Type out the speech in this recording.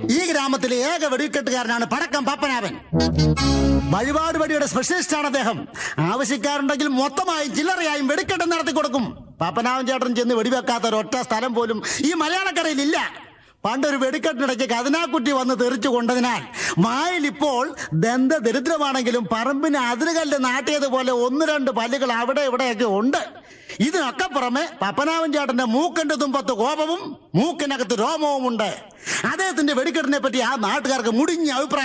ഈ ഗ്രാമത്തിലെ ഏക വെടിക്കെട്ടുകാരനാണ് പടക്കം പപ്പനാവൻ വഴിപാട് വടിയുടെ സ്പെഷ്യലിസ്റ്റ് ആണ് അദ്ദേഹം ആവശ്യക്കാരുണ്ടെങ്കിൽ മൊത്തമായും ചില്ലറയായും വെടിക്കെട്ട് നടത്തി കൊടുക്കും പപ്പനാവൻ ചേട്ടൻ ചെന്ന് വെടിവെക്കാത്ത ഒരൊറ്റ സ്ഥലം പോലും ഈ മലയാളക്കരയിൽ ഇല്ല പണ്ടൊരു വെടിക്കെട്ടിനിടയ്ക്ക് കതിനാക്കുറ്റി വന്ന് തെറിച്ചു കൊണ്ടതിനാൽ വായിൽ ഇപ്പോൾ ദന്ത ദരിദ്രമാണെങ്കിലും പറമ്പിന് അതിരുകല്ല് നാട്ടിയതുപോലെ ഒന്ന് രണ്ട് പല്ലുകൾ അവിടെ ഇവിടെയൊക്കെ ഉണ്ട് ഇതിനൊക്കെ പുറമെ പപ്പനാവൻ ചേട്ടന്റെ മൂക്കന്റെ തുമ്പത്ത് കോപവും മൂക്കിനകത്ത് രോമവും ഉണ്ട് അദ്ദേഹത്തിന്റെ വെടിക്കെട്ടിനെ പറ്റി ആ നാട്ടുകാർക്ക് മുടിഞ്ഞ അഭിപ്രായം